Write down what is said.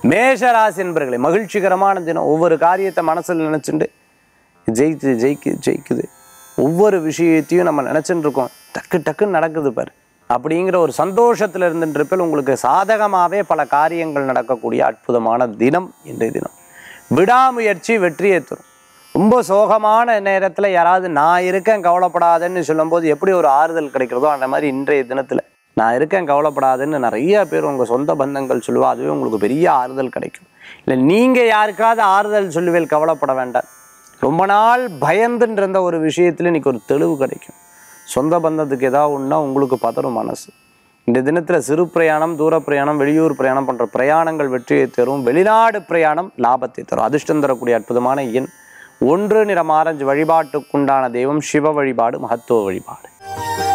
மேஷராசி என்பர்களே மகிழ்ச்சிகரமான தினம் ஒவ்வொரு காரியத்தை மனசில் நினச்சிண்டு ஜெயிக்குது ஜெயிக்குது ஜெயிக்குது ஒவ்வொரு விஷயத்தையும் நம்ம நினச்சிட்டு இருக்கோம் டக்கு டக்குன்னு நடக்குது பாரு அப்படிங்கிற ஒரு சந்தோஷத்தில் இருந்துருப்பில் உங்களுக்கு சாதகமாகவே பல காரியங்கள் நடக்கக்கூடிய அற்புதமான தினம் இன்றைய தினம் விடாமுயற்சி வெற்றியை தரும் ரொம்ப சோகமான நேரத்தில் யாராவது நான் இருக்கேன் கவலைப்படாதேன்னு சொல்லும்போது எப்படி ஒரு ஆறுதல் கிடைக்கிறதோ அந்த மாதிரி இன்றைய தினத்தில் நான் இருக்கேன் கவலைப்படாதுன்னு நிறைய பேர் உங்கள் சொந்த பந்தங்கள் சொல்லுவா அதுவே உங்களுக்கு பெரிய ஆறுதல் கிடைக்கும் இல்லை நீங்கள் யாருக்காவது ஆறுதல் சொல்லுவேல் கவலைப்பட வேண்டாம் ரொம்ப நாள் பயந்துன்னு இருந்த ஒரு விஷயத்துல இன்னைக்கு ஒரு தெளிவு கிடைக்கும் சொந்த பந்தத்துக்கு ஏதாவது ஒன்றா உங்களுக்கு பதறும் மனசு இந்த தினத்தில் சிறு பிரயாணம் தூர பிரயாணம் வெளியூர் பிரயாணம் போன்ற பிரயாணங்கள் வெற்றியை தரும் வெளிநாடு பிரயாணம் லாபத்தை தரும் அதிர்ஷ்டம் தரக்கூடிய அற்புதமான எண் ஒன்று நிறம் ஆரஞ்சு வழிபாட்டுக்குண்டான தெய்வம் சிவ வழிபாடு மகத்துவ வழிபாடு